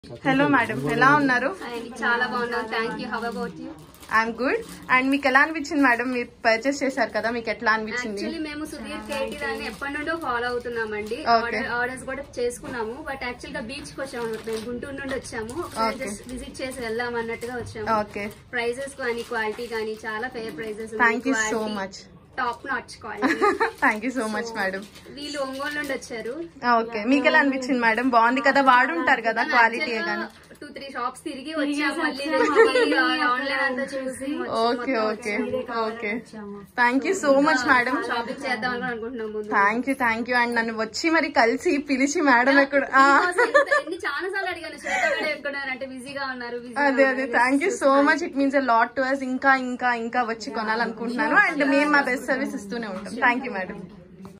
Hello madam ఎలా ఉన్నారు and చాలా బాగున్నాను thank you how about you I'm good and మీకు ఎలా అనిపించింది మేడం మీరు పర్చేస్ చేశారు కదా మీకు ఎట్లా అనిపించింది యాక్చువల్లీ మేము సుధీర్ కేటీ దాన్ని ఎప్పటి నుండో ఫాలో అవుతున్నామండి Okay. ఆర్డర్ ఆర్డర్స్ కూడా చేసుకున్నాము బట్ యాక్చువల్ గా బీచ్ కి వచ్చాము మేము గుంటూరు నుండి వచ్చాము Okay. జస్ట్ విజిట్ చేసి వెళ్దాం అన్నట్టుగా వచ్చాము ఓకే ప్రైజెస్ కానీ క్వాలిటీ కానీ చాలా fair prices thank you so much top notch quality thank you so much madam వీళ్ళు ఒంగోలు నుండి వచ్చారు ఓకే మీకు ఎలా అనిపించింది మేడం బాగుంది కదా వాడుంటారు కదా క్వాలిటీ కానీ టూ త్రీ షాప్స్ తిరిగి వచ్చాము మళ్ళీ ఆన్లైన్ అంతా చూసి okay okay okay thank you so much madam shopping చేద్దాం అని కూడా అనుకుంటున్నాం ముందు thank you thank you and నన్ను వచ్చి మరి కలిసి పిలిచి మేడం ఎక్కడ ఆ, ఎన్ని చాలా సార్లు అడిగాను శ్వేత మేడం ఎక్కడున్నారు అంటే బిజీగా ఉన్నారు బిజీగా అదే అదే thank you so much it means lot to us ఇంకా ఇంకా ఇంకా వచ్చి కొనాలనుకుంటున్నాను అండ్ మేము మా బెస్ట్ సర్వీస్ ఇస్తూనే ఉంటాం థ్యాంక్ యూ మేడం